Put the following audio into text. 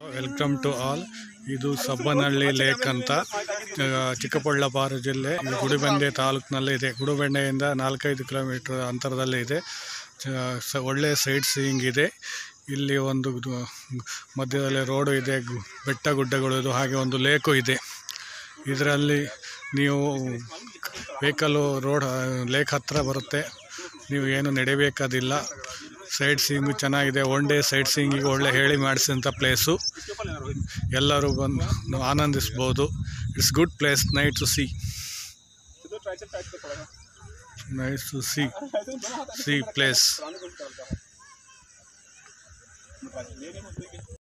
welcome to all ಇದು ಸಬ್ಬನಹಳ್ಳಿ lake ಅಂತ ಆ, ಚಿಕ್ಕಬಳ್ಳಾಪುರ ಜಿಲ್ಲೆ ಇದು ಗುಡಿಬಂಡೆ ತಾಲೂಕಿನಲ್ಲಿ ಇದೆ ಗುಡಿಬಂಡೆಯಿಂದ ನಾಲ್ಕೈದು ಕಿಲೋಮೀಟರ್ ಅಂತರದಲ್ಲಿ ಇದೆ ಚ- ಸ- ಒಳ್ಳೆಯ ಸೈಟ್ ಸೀಯಿಂಗ್ ಇದೆ ಇಲ್ಲಿ ಒಂದು ಇದು ಮಧ್ಯದಲ್ಲಿ ರೋಡು ಇದೆ ಗು- ಬೆಟ್ಟ ಗುಡ್ಡಗಳು ಇದು ಹಾಗೆ ಒಂದು ಲೇಕು ಇದೆ ಇದರಲ್ಲಿ ನೀವು ವೆಹಿಕಲ್ಲು ರೋಡ್ ಲೇಕ್ ಹತ್ರ ಬರುತ್ತೆ ನೀವು ಏನು ನಡೆಯಬೇಕಾದಿಲ್ಲ ಸೈಟ್ ಸೀಯಿಂಗು ಚೆನ್ನಾಗಿದೆ ಒನ್ ಡೇ ಸೈಟ್ ಸೀಯಿಂಗಿಗೆ ಒಳ್ಳೆ ಹೇಳಿ ಮಾಡಿಸಿದಂಥ ಪ್ಲೇಸು ಎಲ್ಲರೂ ಬಂದು ನಾವು ಆನಂದಿಸ್ಬೋದು it's good place night to see night to see see place